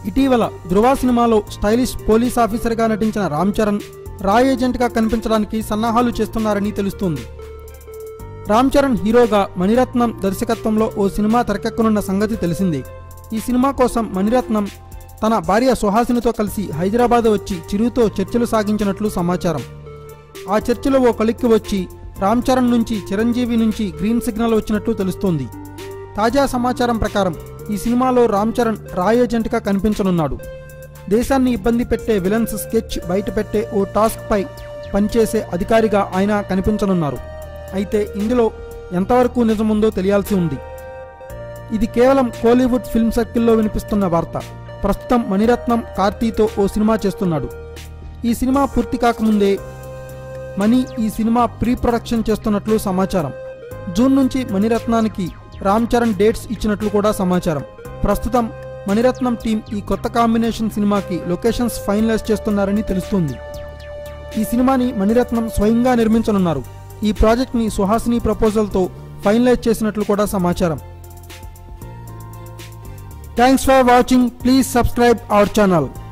ఇటీవల ధృవ సినిమాలో stylish police ఆఫీసర్గా నటించిన రామ్ చరణ్ రాయ్ ఏజెంట్గా కనిపించడానికి సన్నాహాలు చేస్తున్నారని తెలుస్తోంది రామ్ చరణ్ హీరోగా మణిరత్నం దర్శకత్వంలో ఓ సినిమా తెరకెక్కనున్న సంగతి తెలిసిందే ఈ సినిమా కోసం మణిరత్నం తన భార్య సుహాసినితో కలిసి హైదరాబాద్ వచ్చి చిరుతో చర్చలు సాగించినట్లు సమాచారం ఆ చర్చలో ఓ కొలిక్కి వచ్చి రామ్ చరణ్ నుంచి చిరంజీవి నుంచి గ్రీన్ సిగ్నల్ వచ్చినట్లు తెలుస్తోంది తాజా సమాచారం ప్రకారం ఈ సినిమాలో రామ్ చరణ్ రాయ్ ఏజెంట్గా కనిపించనున్నాడు దేశాన్ని ఇబ్బంది పెట్టే విలన్స్ స్కెచ్ బయటపెట్టే ఓ టాస్క్పై పనిచేసే అధికారిగా ఆయన కనిపించనున్నారు అయితే ఇందులో ఎంతవరకు నిజముందో తెలియాల్సి ఉంది ఇది కేవలం కోలీవుడ్ ఫిల్మ్ సర్కిల్లో వినిపిస్తున్న వార్త ప్రస్తుతం మణిరత్నం కార్తీతో ఓ సినిమా చేస్తున్నాడు ఈ సినిమా పూర్తి కాకముందే మణి ఈ సినిమా ప్రీ ప్రొడక్షన్ చేస్తున్నట్లు సమాచారం జూన్ నుంచి మణిరత్నానికి రామ్ చరణ్ డేట్స్ ఇచ్చినట్లు కూడా సమాచారం ప్రస్తుతం మణిరత్నం టీం ఈ కొత్త కాంబినేషన్ సినిమాకి లొకేషన్స్ ఫైనలైజ్ చేస్తున్నారని తెలుస్తుంది ఈ సినిమాని మణిరత్నం స్వయంగా నిర్మించనున్నారు ఈ ప్రాజెక్ట్ని సుహాసిని ప్రపోజల్తో ఫైనలైజ్ చేసినట్లు కూడా సమాచారం thanks for watching please subscribe our channel